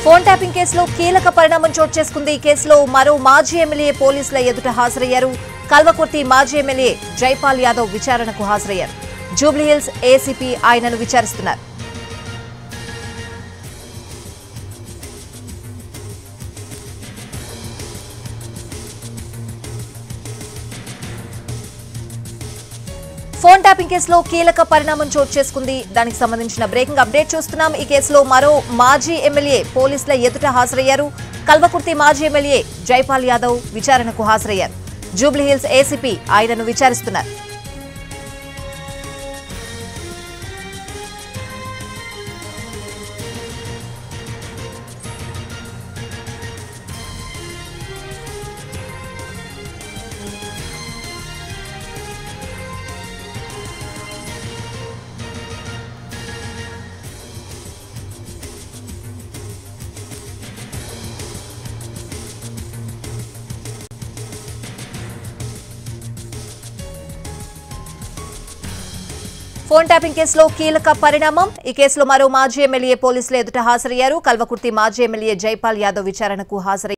phone tapping కేసులో కీలక పరిణామం చోటు చేసుకుంది ఈ కేసులో మరో మాజీ ఎమ్మెల్యే పోలీసుల ఎదుట హాజరయ్యారు కల్వకుర్తి మాజీ ఎమ్మెల్యే జైపాల్ యాదవ్ విచారణకు హాజరయ్యారు జూబ్లీహిల్స్ ఏసీపీ ఆయనను విచారిస్తున్నారు ఫోన్ ట్యాపింగ్ కేసులో కీలక పరిణామం చోటు చేసుకుంది దానికి సంబంధించిన బ్రేకింగ్ అప్డేట్ చూస్తున్నాం ఈ కేసులో మరో మాజీ ఎమ్మెల్యే పోలీసుల ఎదుట హాజరయ్యారు కల్వకుర్తి మాజీ ఎమ్మెల్యే జైపాల్ యాదవ్ విచారణకు హాజరయ్యారు జూబ్లీహిల్స్ ఏసీపీ ఆయనను విచారిస్తున్నారు ఫోన్ ట్యాపింగ్ కేసులో కీలక పరిణామం ఈ కేసులో మరో మాజీ ఎమ్మెల్యే పోలీసుల ఎదుట హాజరయ్యారు కల్వకుర్తి మాజీ ఎమ్మెల్యే జైపాల్ యాదవ్ విచారణకు హాజరయ్యారు